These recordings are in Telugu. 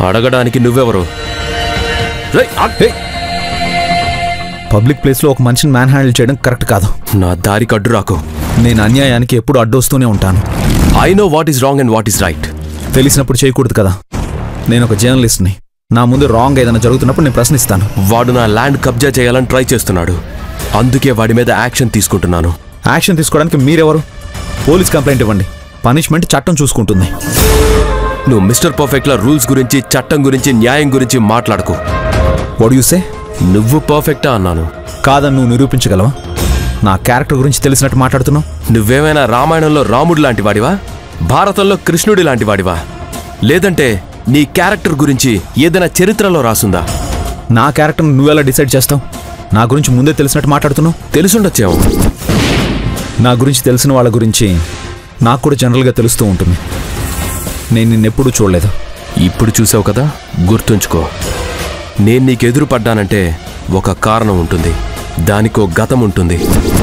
అడగడానికి నువ్వెవరు రేయ్, ఆగ్. పబ్లిక్ ప్లేస్లో ఒక మనిషిని మ్యాన్ హ్యాండిల్ చేయడం కరెక్ట్ కాదు నా దారికి అడ్డు రాకు నేను అన్యాయానికి ఎప్పుడు అడ్డొస్తూనే ఉంటాను I know what is wrong and what is right తెలిసినప్పుడు చేయకూడదు కదా నేను ఒక జర్నలిస్ట్ని నా ముందు రాంగ్ ఏదైనా జరుగుతున్నప్పుడు నేను ప్రశ్నిస్తాను వాడు నా ల్యాండ్ కబ్జా చేయాలని ట్రై చేస్తున్నాడు అందుకే వాడి మీద యాక్షన్ తీసుకుంటున్నాను యాక్షన్ తీసుకోవడానికి మీరెవరు పోలీస్ కంప్లైంట్ ఇవ్వండి పనిష్మెంట్ చట్టం చూసుకుంటుంది నువ్వు మిస్టర్ పర్ఫెక్ట్ల రూల్స్ గురించి చట్టం గురించి న్యాయం గురించి మాట్లాడకు వాడు యూసే నువ్వు పర్ఫెక్టా అన్నాను కాదని నువ్వు నిరూపించగలవా నా క్యారెక్టర్ గురించి తెలిసినట్టు మాట్లాడుతున్నావు నువ్వేమైనా రామాయణంలో రాముడు లాంటి వాడివా భారతంలో కృష్ణుడి లాంటి వాడివా లేదంటే నీ క్యారెక్టర్ గురించి ఏదైనా చరిత్రలో రాసుందా నా క్యారెక్టర్ నువ్వెలా డిసైడ్ చేస్తావు నా గురించి ముందే తెలిసినట్టు మాట్లాడుతున్నావు తెలుసుండొచ్చేమో నా గురించి తెలిసిన వాళ్ళ గురించి నాకు కూడా జనరల్గా తెలుస్తూ ఉంటుంది నేను నిన్నెప్పుడూ చూడలేదు ఇప్పుడు చూసావు కదా గుర్తుంచుకో నేను నీకు ఎదురు పడ్డానంటే ఒక కారణం ఉంటుంది దానికో గతం ఉంటుంది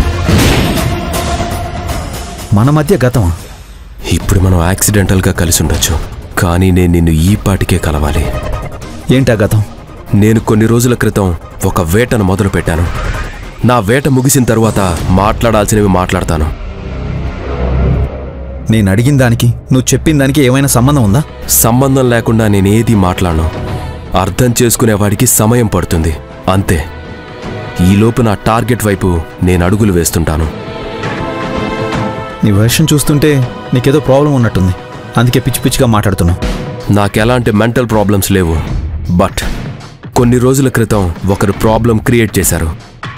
మన మధ్య గతమా ఇప్పుడు మనం యాక్సిడెంటల్గా కలిసి ఉండొచ్చు కానీ నేను నిన్ను ఈ పాటికే కలవాలి ఏంటా గతం నేను కొన్ని రోజుల క్రితం ఒక వేటను మొదలు పెట్టాను నా వేట ముగిసిన తరువాత మాట్లాడాల్సినవి మాట్లాడతాను నేను అడిగిన దానికి నువ్వు చెప్పిన దానికి ఏమైనా సంబంధం ఉందా సంబంధం లేకుండా నేనేది మాట్లాడను అర్థం చేసుకునేవాడికి సమయం పడుతుంది అంతే ఈలోపు నా టార్గెట్ వైపు నేను అడుగులు వేస్తుంటాను నీ వెర్షన్ చూస్తుంటే నీకేదో ప్రాబ్లం ఉన్నట్టుంది అందుకే పిచ్చి పిచ్చిగా మాట్లాడుతున్నావు నాకెలాంటి మెంటల్ ప్రాబ్లమ్స్ లేవు బట్ కొన్ని రోజుల క్రితం ఒకరు ప్రాబ్లం క్రియేట్ చేశారు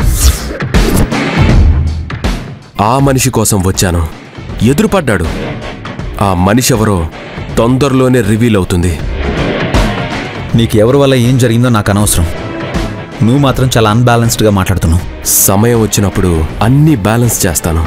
ఆ మనిషి కోసం వచ్చాను ఎదురుపడ్డాడు ఆ మనిషి ఎవరో తొందరలోనే రివీల్ అవుతుంది నీకు ఎవరి వల్ల ఏం జరిగిందో నాకు అనవసరం నువ్వు మాత్రం చాలా అన్బ్యాలెన్స్డ్గా మాట్లాడుతున్నావు సమయం వచ్చినప్పుడు అన్నీ బ్యాలెన్స్ చేస్తాను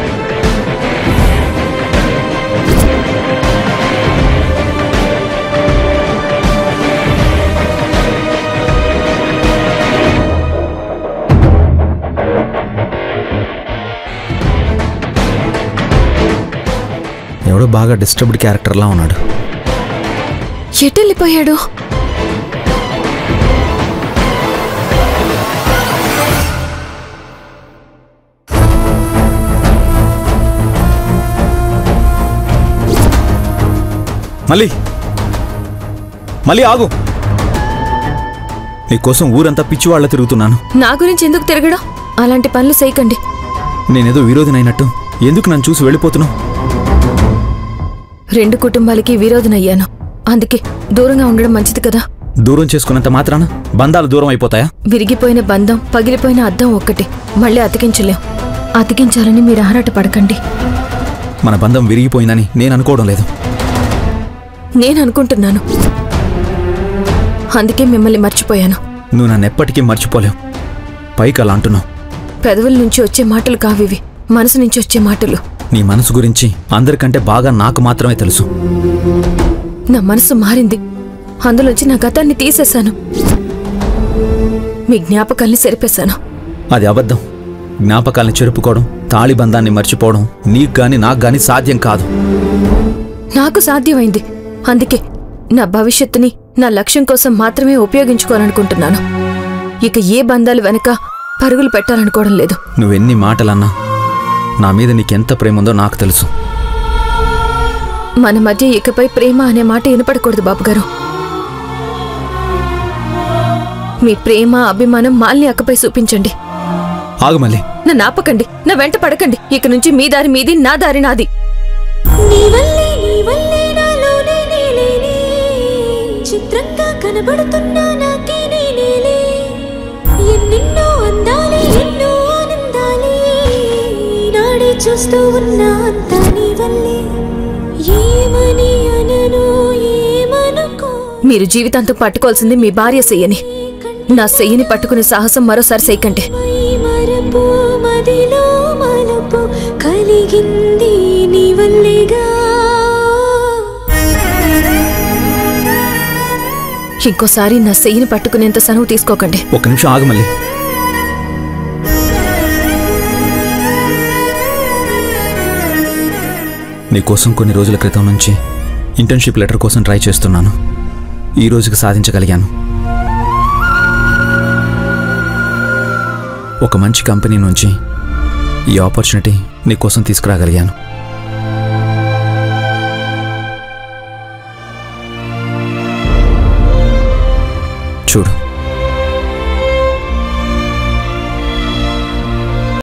ఎవడో బాగా డిస్టర్బ్డ్ క్యారెక్టర్లా ఉన్నాడు ఎటెళ్ళిపోయాడు మళ్ళీ మళ్ళీ ఆగు నీకోసం ఊరంతా పిచ్చివాళ్ళ తిరుగుతున్నాను నా గురించి ఎందుకు తిరగడం అలాంటి పనులు చేయకండి నేనేదో విరోధినైనట్టు ఎందుకు నన్ను చూసి వెళ్ళిపోతున్నావు రెండు కుటుంబాలకి విరోధనయ్యాను అందుకే దూరంగా ఉండడం మంచిది కదా దూరం చేసుకున్నంత మాత్రాన బంధాలు దూరం అయిపోతాయా విరిగిపోయిన బంధం పగిలిపోయిన అద్దం ఒక్కటే మళ్ళీ అతికించలేం అతికించాలని మీరు ఆరాట పడకండి మన బంధం విరిగిపోయిందని నేను అనుకోవడం లేదు నేను అనుకుంటున్నాను అందుకే మిమ్మల్ని మర్చిపోయాను నువ్వు నన్ను ఎప్పటికీ మర్చిపోలేవు పైకి అలా అంటున్నావు పెదవుల నుంచి వచ్చే మాటలు కావివి మనసు నుంచి వచ్చే మాటలు నీ మనసు గురించి అందరికంటే బాగా నాకు మాత్రమే తెలుసు నా మనసు మారింది అందులోంచి నా గతాన్ని తీసేశాను మీ జ్ఞాపకాల్ని సరిపేశాను అది అబద్ధం జ్ఞాపకాల్ని చెరుపుకోవడం తాళి బంధాన్ని మర్చిపోవడం నీకు గాని నాకు గాని సాధ్యం కాదు నాకు సాధ్యమైంది అందుకే నా భవిష్యత్తుని నా లక్ష్యం కోసం మాత్రమే ఉపయోగించుకోవాలనుకుంటున్నాను ఇక ఏ బంధాలు వెనక పరుగులు పెట్టాలనుకోవడం లేదు నువ్వెన్ని మాటలన్నా నా మీద నీకెంత ప్రేమ ఉందో నాకు తెలుసు మన మధ్య ఇకపై ప్రేమ అనే మాట వినపడకూడదు బాబుగారు మీ ప్రేమ అభిమానం మాల్ని అక్కపై చూపించండి ఆగు మళ్ళీ నన్ను ఆపకండి నా వెంట పడకండి ఇక నుంచి మీ దారి మీది నా దారి నాది నీ వల్లే నీ వల్లే నాలోనే నేలేనే చిత్రంగా కనబడుతున్నా నాకే నేనేలే ఎన్నెన్నో అందాలే ఎన్నో ఆనందాలే నాడే చూస్తూ ఉన్నా అంతా నీ వల్లే ఏమని అనను ఏమనుకో మీరు జీవితాంతం పట్టుకోవాల్సింది మీ భార్య సెయ్యని నా సెయ్యని పట్టుకునే సాహసం మరోసారి చేయకండి మై మరపు మదిలో మలపు కలిగింది నీ వల్లేగా ఇంకోసారి నా సెయ్యని పట్టుకునేంత సనువు తీసుకోకండి ఒక్క నిమిషం ఆగు మళ్ళీ నీకోసం కొన్ని రోజుల క్రితం నుంచి ఇంటర్న్షిప్ లెటర్ కోసం ట్రై చేస్తున్నాను ఈ రోజుకి సాధించగలిగాను ఒక మంచి కంపెనీ నుంచి ఈ ఆపర్చునిటీ నీకోసం తీసుకురాగలిగాను చూడు